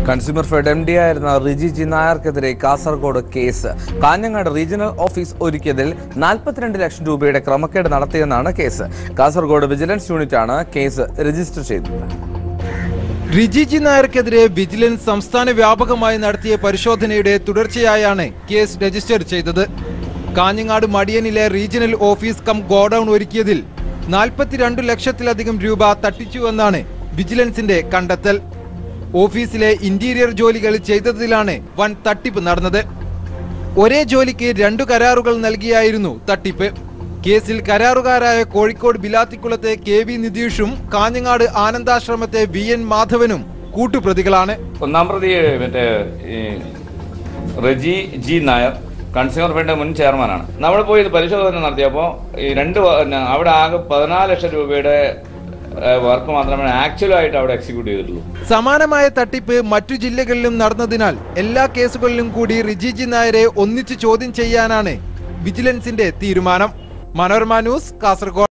consumer fed M D ആയിരുന്ന Riji G നായർക്കെതിരെ Kasaragod case Kanhangad regional office ഒരുക്കിയതിൽ നാൽപ്പത്തിരണ്ട് ലക്ഷം രൂപയുടെ ക്രമക്കേട് നടത്തിയെന്നാണ് കേസ് കാസർഗോഡ് വിജിലൻസ് യൂണിറ്റാണ് കേസ് രജിസ്റ്റർ ചെയ്തത് റിജി ജി നായർക്കെതിരെ വിജിലൻസ് സംസ്ഥാന വ്യാപകമായി നടത്തിയ പരിശോധനയുടെ തുടർച്ചയായാണ് കേസ് രജിസ്റ്റർ ചെയ്തത് കാഞ്ഞങ്ങാട് മടിയനിലെ റീജിയണൽ ഓഫീസ് കം ഗോഡൌൺ ഒരുക്കിയതിൽ നാൽപ്പത്തിരണ്ട് ലക്ഷത്തിലധികം രൂപ തട്ടിച്ചുവെന്നാണ് വിജിലൻസിന്റെ കണ്ടെത്തൽ ഓഫീസിലെ ഇന്റീരിയർ ജോലികൾ ചെയ്തതിലാണ് വൻ തട്ടിപ്പ് നടന്നത് ഒരേ ജോലിക്ക് രണ്ടു കരാറുകൾ നൽകിയായിരുന്നു തട്ടിപ്പ് കേസിൽ കരാറുകാരായ കോഴിക്കോട് ബിലാത്തിക്കുളത്തെ കെ വി നിതീഷും കാഞ്ഞങ്ങാട് ആനന്ദാശ്രമത്തെ വി എൻ മാധവനും കൂട്ടുപ്രതികളാണ് ഒന്നാം പ്രതി മറ്റേ ഈ Reji G Nair consumer fed മുൻ ചെയർമാനാണ് നമ്മൾ പോയി ഇത് പരിശോധന നടത്തിയപ്പോൾ ഈ രണ്ട് വ- പിന്നെ അവിടെ ആകെ പതിനാല് ലക്ഷം രൂപയുടെ വർക്ക് മാത്രമേ ആക്ച്വലായിട്ട് അവിടെ എക്സിക്യൂട്ട് ചെയ്തിട്ടുള്ളൂ സമാനമായ തട്ടിപ്പ് മറ്റു ജില്ലകളിലും നടന്നതിനാൽ എല്ലാ കേസുകളിലും കൂടി റിജിജി നായരെ ഒന്നിച്ച് ചോദ്യം ചെയ്യാനാണ് വിജിലൻസിന്റെ തീരുമാനം മനോരമ ന്യൂസ് കാസർഗോഡ്